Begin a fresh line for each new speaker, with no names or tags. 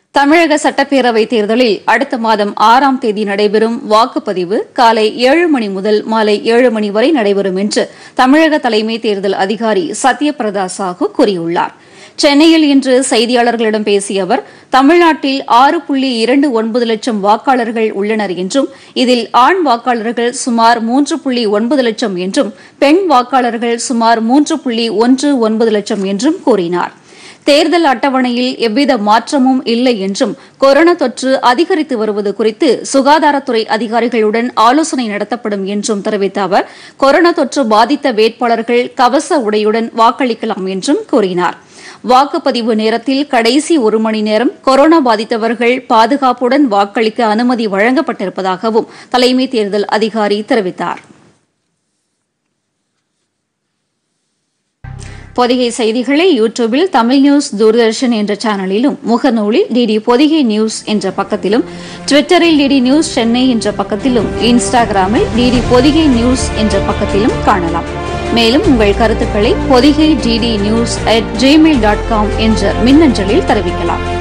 தமிழக சட்டப்பேரவை தேர்தலில் அடுத்த மாதம் ஆறாம் தேதி நடைபெறும் வாக்குப்பதிவு காலை ஏழு மணி முதல் மாலை ஏழு மணி வரை நடைபெறும் என்று தமிழக தலைமை தேர்தல் அதிகாரி சத்யபிரதா சாஹூ கூறியுள்ளார் சென்னையில் இன்று செய்தியாளர்களிடம் பேசிய அவர் தமிழ்நாட்டில் ஆறு புள்ளி இரண்டு ஒன்பது லட்சம் வாக்காளர்கள் உள்ளனர் என்றும் இதில் ஆண் வாக்காளர்கள் சுமார் மூன்று புள்ளி ஒன்பது லட்சம் என்றும் பெண் வாக்காளர்கள் சுமார் மூன்று புள்ளி ஒன்று ஒன்பது லட்சம் என்றும் கூறினார் தேர்தல் அட்டவணையில் எவ்வித மாற்றமும் இல்லை என்றும் கொரோனா தொற்று அதிகரித்து வருவது குறித்து சுகாதாரத்துறை அதிகாரிகளுடன் ஆலோசனை நடத்தப்படும் என்றும் தெரிவித்த அவர் கொரோனா தொற்று பாதித்த வேட்பாளர்கள் கவச உடையுடன் வாக்களிக்கலாம் என்றும் கூறினார் வாக்குப்பதிவு நேரத்தில் கடைசி ஒரு மணி நேரம் கொரோனா பாதித்தவர்கள் பாதுகாப்புடன் வாக்களிக்க அனுமதி வழங்கப்பட்டிருப்பதாகவும் தலைமை தேர்தல் அதிகாரி தெரிவித்தார் பொதிகை செய்திகளை யூடியூபில் தமிழ் நியூஸ் தூர்தர்ஷன் என்ற சேனலிலும் முகநூலில் டிடி பொதிகை நியூஸ் என்ற பக்கத்திலும் ட்விட்டரில் டிடி நியூஸ் சென்னை என்ற பக்கத்திலும் இன்ஸ்டாகிராமில் டிடி பொதிகை நியூஸ் என்ற பக்கத்திலும் காணலாம் மேலும் உங்கள் கருத்துக்களை Podhigai DD news at Gmail dot com என்ற மின்னஞ்சலில் தெரிவிக்கலாம்